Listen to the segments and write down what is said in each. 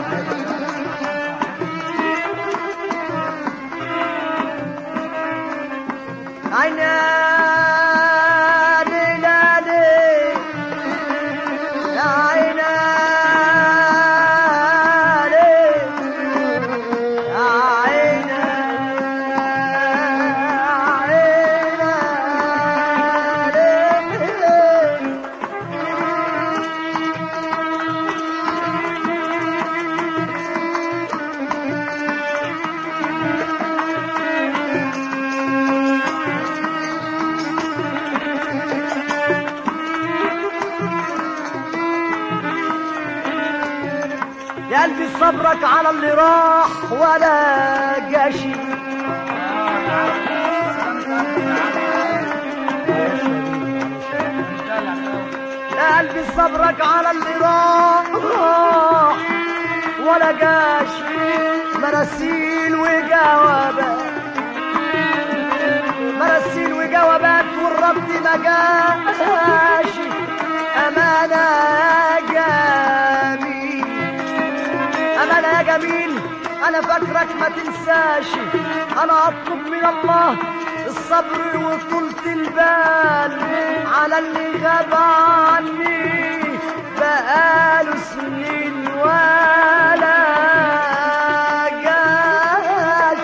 عيني لالي يا عيني يا عيني عيني يا قلبي صبرك على اللي راح ولا جاشي يا قلبي صبرك على اللي راح ولا جاشي مراسيل وجوابات مراسيل وجوابات والرد ما جاش أمانة جميل أمانة يا جميل أنا فاكرك ما تنساش أنا أطلب من الله الصبر وطولة البال على اللي غاب عني بقاله سنين ولا جاش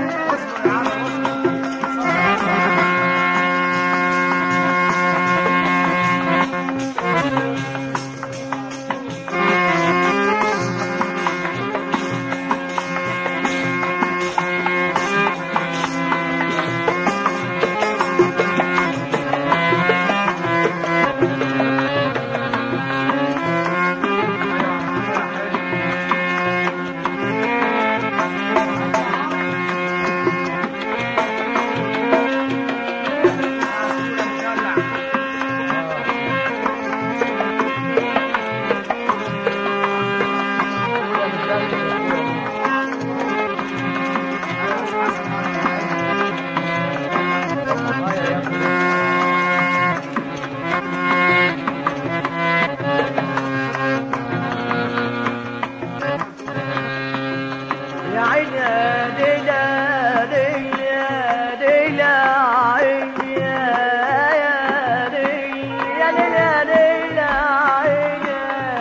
يا عيني يا ليلى ليلى ليلى عيني يا يا ليلى يا ليلى ليلى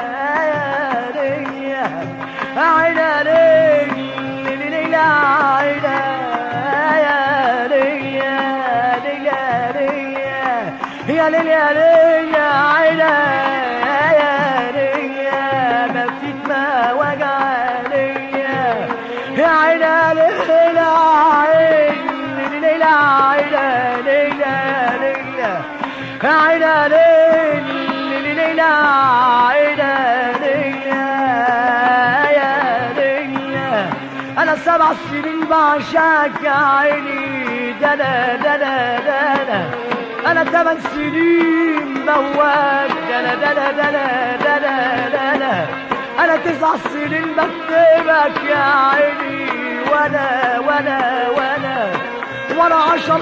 عيني يا ليلى عيني ليلى عيني يا ليلى ليلى ليلى يا ليلى ليلى عيني يا ليلى ما فيك ما وجع ليا يا عيني ليلى عيني ليلى عيني ليلى ليلى يا عيني ليلى ليلى عيني ليلى يا ليلى انا سبع سنين بعشاك يا عيني ده انا ده انا ده انا انا ثمان سنين بواك ده انا ده انا ده انا ده انا ده انا انا تسع سنين بكتبك يا عيني وانا وانا وانا وانا عشر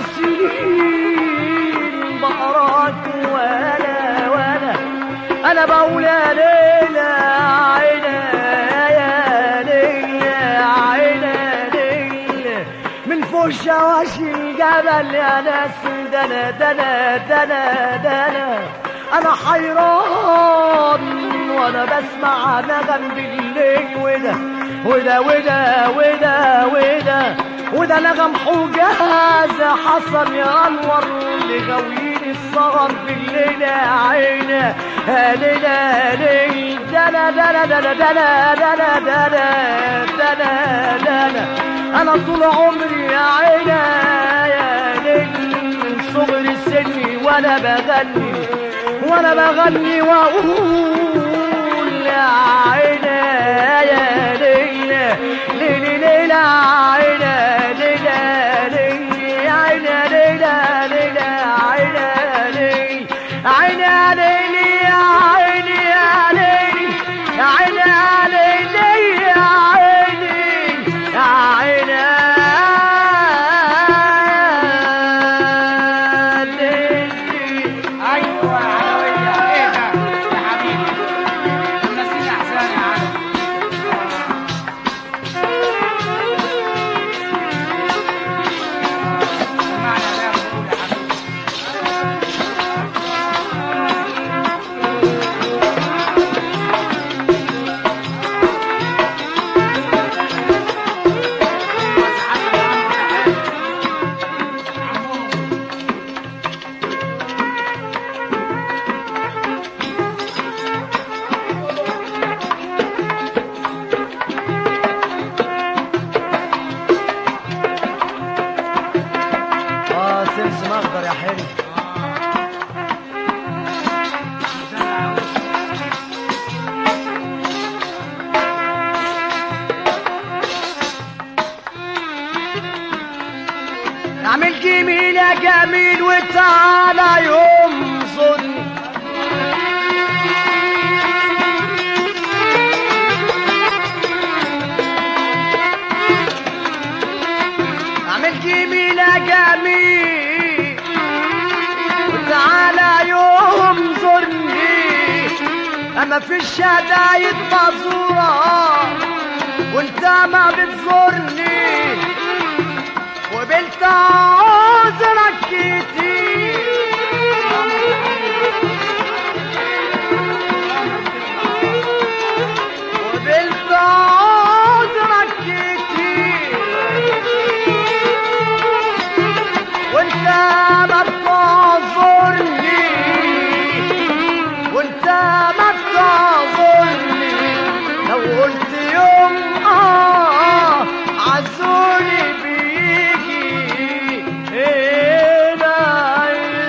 سنين بقراك وانا وانا انا بقول يا ليلى عيني يا ليلى عيني ليلى من فوق شواشي الجبل يا ناس ده انا ده انا ده انا ده انا انا حيران وانا بسمع نغم بالليل وده وده وده وده وده وده نغم حجاز حصل يا انور لغويين السهر بالليل يا عيني يا ليلى ليل دنا دنا دنا دنا دنا دنا دنا دنا انا طول عمري يا عيني يا ليل من صغر سني وانا بغني وانا بغني واقول يا عيني يا ليلى ليلى ليلى عيني ليلى ليلى يا عيني ليلى ليلى عيني ليلى عيني ليلى يا عيني يا ليلى يا عيني يا ليلى يا عيني يا عيني ليلى ايوه علوية ايه ده يا حبيبي الناس الاحزان يا يمين يا جميل وتعالى ينظرني عملت يمين يا جميل وتعالى ينظرني اما في الشدايد مزورة وانت ما بتزورني وقبلت عذرك كتير وقبلت عذرك كتير وانت ما بتعذرني وانت ما بتعذرني لو قلت يوم اه عزوني بيجي هنا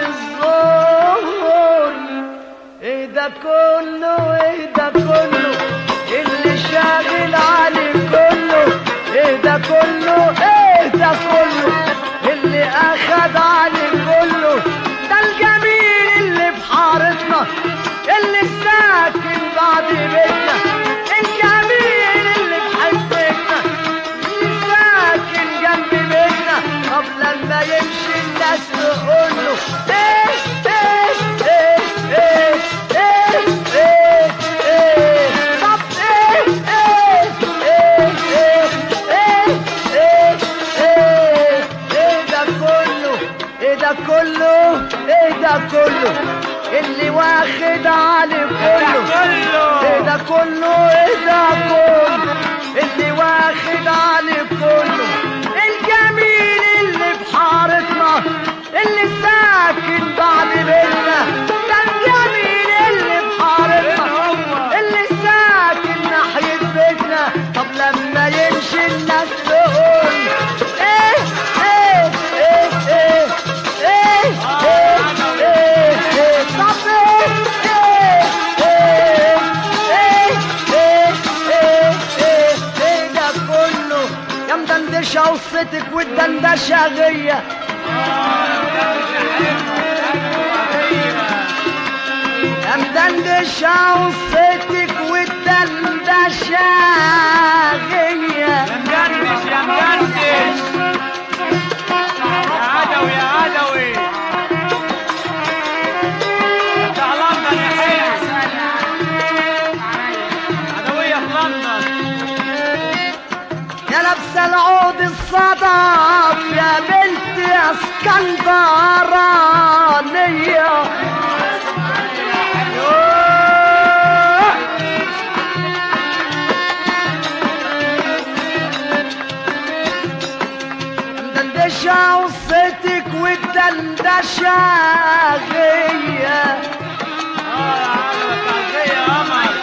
الظهر ايه ده كله ايه ده كله اللي شاغل علي كله ايه ده كله ايه ده كله اللي اخد علي كله ده الجميل اللي في حارتنا اللي ساكن بعد بيتنا الجميل اللي بحب بيتنا اللي ساكن جنب بيتنا قبل ما يمشي الناس تقول له ايه ايه ايه ايه ايه ايه ايه طب ايه ايه ايه ايه ايه ايه ايه ايه ده كله ايه ده كله ايه ده كله اللي واخد علي كله ايه ده كله ايه ده كله اللي واخد علي كله الجميل اللي في حارتنا اللي ساكن بعد بيتنا ده الجميل اللي في حارتنا اللي ساكن ناحية بيتنا طب لما يمشي الناس تقول ايه ايه ايه ايه ايه ايه ايه ايه طب ايه ايه ايه ايه ايه ايه ايه ايه ده كله يا مدندشة قصتك والدندشة غية يا مدندشة قصتك والدندشة غية مجندش يا مجندش يا عدوي يا عدوي بتاع لندن يا حلو عدوية في لندن يا لابسه العود الصدف يا بنت اسكندرانية يوه. مدندشة قصتك والدندشة غية اه يا عدوي تعزية يا قمر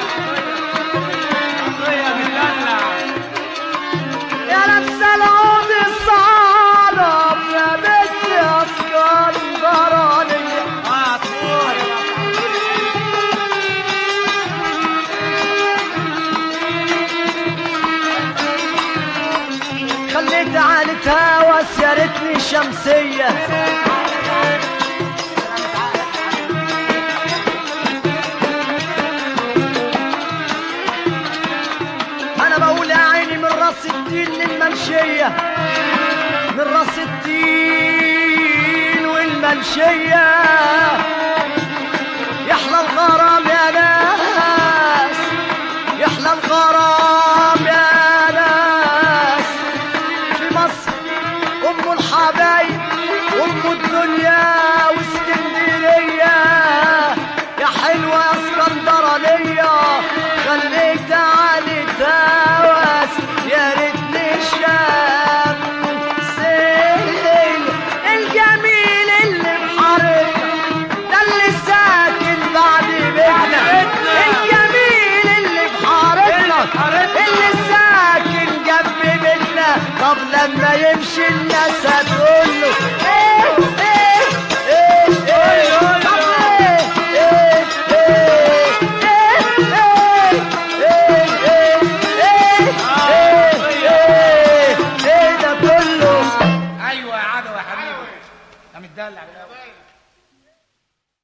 تعزية بتدلع يا لابسه العود الصدف يا بنت اسكندرانية اه عصفور خليت عالتها وسيرتني شمسية أنا بقول يا عيني من راس الدين للمنشية من راس الدين والمنشية يحلى الغرام يا ناس يحلى الغرام يا ناس في مصر ام الحبايب ام الدنيا واسكندريه يا حلوه يا اسكندرانيه خليك علي تاوس يا ريتني شام سيل الجميل اللي بحارتنا ده اللي ساكن بعد بيتنا الجميل اللي بحارتنا اللي ساكن جنب بيتنا طب لما يمشي الناس هتقول له